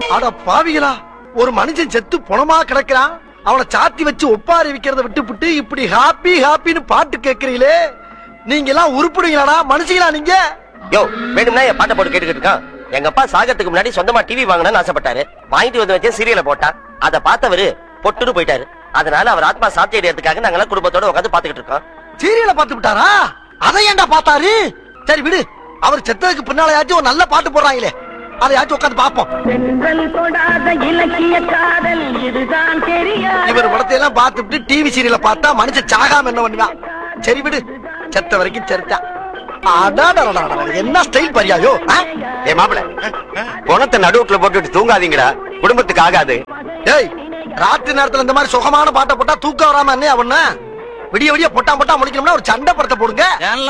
அட பாவிகளா ஒரு மனுஷன் செத்து பொணமா கிடக்கிறான் அவனை சாத்தி வச்சு ஒப்பாரி விக்கிறத விட்டுப்புட்டு இப்படி ஹாப்பி ஹாப்பின்னு பாட்டு கேக்குறீங்களே நீங்க எல்லாம் உருப்பிடுவீங்களாடா மனுஷங்களா நீங்க யோ வேணும்னா என் பாட்டை போட்டு கேட்டுக்கிட்டு இருக்கான் எங்க அப்பா சாகத்துக்கு முன்னாடி சொந்தமா டிவி வாங்கணும்னு ஆசைப்பட்டாரு வாங்கிட்டு வந்து வச்சேன் சீரியலை போட்டான் அதை பார்த்தவரு பொட்டுன்னு போயிட்டாரு அதனால அவர் ஆத்மா சாத்தி அடையறதுக்காக நாங்கெல்லாம் குடும்பத்தோட உட்காந்து பாத்துக்கிட்டு இருக்கோம் சீரியலை பார்த்து விட்டாரா அதை ஏன்டா பார்த்தாரு சரி விடு அவர் செத்ததுக்கு பின்னாலயாச்சும் ஒரு நல்ல பாட்டு போடுறாங்களே அதையாச்சும் உட்காந்து பாப்போம் பெண்கள் தொடாத இலக்கிய காதல் இதுதான் தெரியாது இவர் படத்தை எல்லாம் பார்த்துட்டு டிவி சீரியலை பார்த்தா மனுஷன் சாகாம என்ன பண்ணுவான் சரி விடு செத்த வரைக்கும் செத்தான் அடாடடடடட, என்ன ஸ்டைல் பரியாயோ ஆ? ஏ மாப்பிள பணத்தை நடுவுக்குள்ள போட்டுட்டு தூங்காதீங்கடா குடும்பத்துக்கு ஆகாது ஏய் ராத்திரி நேரத்துல இந்த மாதிரி சுகமான பாட்டை போட்டா தூக்கம் வராம என்ன அவன விடிய விடிய பொட்டா பொட்டா முடிக்கணும்னா ஒரு சண்டை படத்தை போடுங்க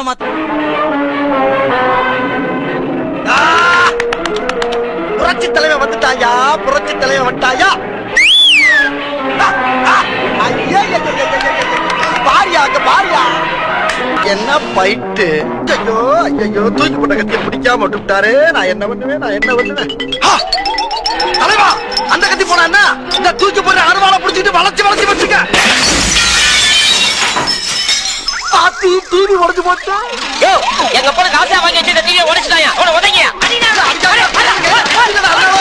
ஆ! புரட்சி தலைவன் வந்துட்டாயா புரட்சி தலைவன் வந்துட்டாயா ஆ, ஆ, ஐயா, ஐயா, ஐயா, ஐயா, ஐயா. பாரியா அங்க பாரியா என்ன பைட்டு ஐயோ ஐயோ தூக்கி போட்ட கத்தியை பிடிக்காம விட்டுட்டாரு நான் என்ன பண்ணுவேன் நான் என்ன பண்ணுவேன் ஆ! தலைவா அந்த கத்தி போனா என்ன இந்த தூக்கி போடுற அருவாளை பிடிச்சிட்டு வளைச்சு வளைச்சு வச்சுக்க ஆத்தி டிவி உடஞ்சு போச்சா யோ எங்க அப்பா காசா வாங்கி வச்சிருந்த டிவியை உடைச்சிட்டாயா அவனை உதங்கியா அடிக்காத, அடிக்காத, அடிக்காத, அடிக்காத, அடிக்காத.